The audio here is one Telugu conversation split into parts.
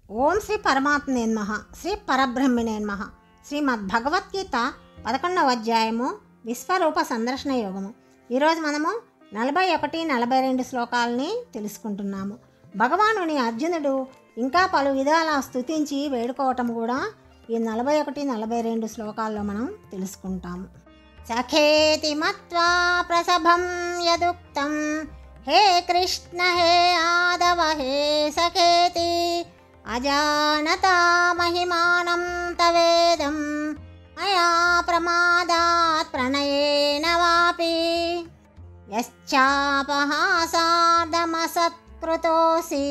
ఓం శ్రీ పరమాత్మనేన్మహ శ్రీ పరబ్రహ్మినేన్మహ శ్రీమద్ భగవద్గీత పదకొండవ అధ్యాయము విశ్వరూప సందర్శన యోగము ఈరోజు మనము నలభై ఒకటి నలభై రెండు శ్లోకాలని తెలుసుకుంటున్నాము భగవానుని అర్జునుడు ఇంకా పలు విధాల స్తుతించి వేడుకోవటం కూడా ఈ నలభై ఒకటి నలభై రెండు శ్లోకాల్లో మనం తెలుసుకుంటాము సఖేతి మత్వా ప్రసభం యదుక్తం హే కృష్ణ హే ఆదవ హే సఖేతి అజానతా మహిమానం తవేదం మయా ప్రమాదాత్ ప్రణయేన వాపి యశ్చాపహాసార్ధమసత్కృతోసి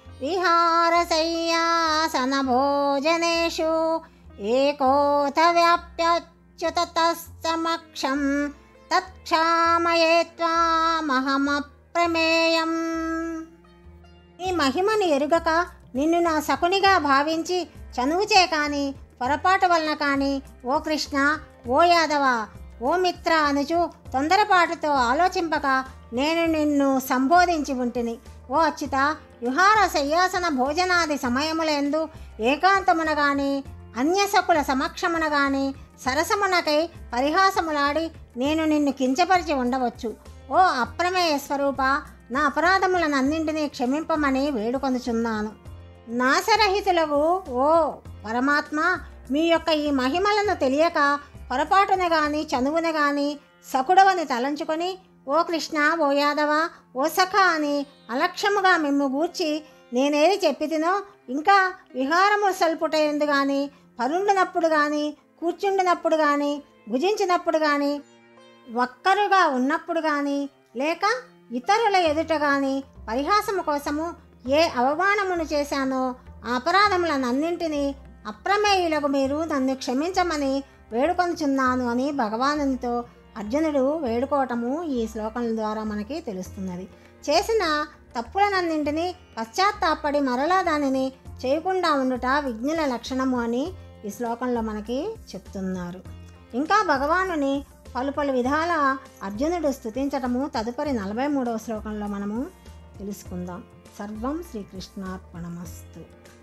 విహారశయ్యాసనభోజనేషు ఏకోత వ్యాప్యచ్యుతతస్తమక్షం తత్క్షామయే త్వామహమప్రమేయం నీ మహిమను ఎరుగక నిన్ను నా సకునిగా భావించి చనువుచే కాని పొరపాటు వలన కాని ఓ కృష్ణ ఓ యాదవ ఓ మిత్ర అనుచు తొందరపాటుతో ఆలోచింపక నేను నిన్ను సంబోధించి ఉంటిని ఓ అచ్యుత విహార శయ్యాసన భోజనాది సమయములందు ఏకాంతమున గాని అన్యసకుల సమక్షమున గాని సరసమునకై పరిహాసములాడి నేను నిన్ను కించపరిచి ఉండవచ్చు ఓ అప్రమేయ స్వరూప నా అపరాధములనన్నింటినీ క్షమింపమని వేడుకొనుచున్నాను నాశరహితులకు ఓ పరమాత్మ మీ యొక్క ఈ మహిమలను తెలియక పొరపాటున గాని చనువున గాని సకుడవని తలంచుకొని ఓ కృష్ణ ఓ యాదవ ఓ సఖ అని అలక్ష్యముగా మిమ్ము గూర్చి నేనేది చెప్పితినో ఇంకా విహారము సల్పుటైంది గాని పరుండినప్పుడు గాని కూర్చుండినప్పుడు గాని భుజించినప్పుడు గాని ఒక్కరుగా ఉన్నప్పుడు గాని లేక ఇతరుల ఎదుట గాని పరిహాసము కోసము ఏ అవమానమును చేశానో ఆ అపరాధములనన్నింటినీ అప్రమేయులకు మీరు నన్ను క్షమించమని వేడుకొనుచున్నాను అని భగవానునితో అర్జునుడు వేడుకోవటము ఈ శ్లోకం ద్వారా మనకి తెలుస్తున్నది చేసిన తప్పులనన్నింటినీ పశ్చాత్తాపడి మరలా దానిని చేయకుండా ఉండుట విజ్ఞుల లక్షణము అని ఈ శ్లోకంలో మనకి చెప్తున్నారు ఇంకా భగవానుని పలు పలు విధాల అర్జునుడు స్తుతించటము తదుపరి నలభై మూడవ శ్లోకంలో మనము తెలుసుకుందాం సర్వం శ్రీకృష్ణార్పణమస్తు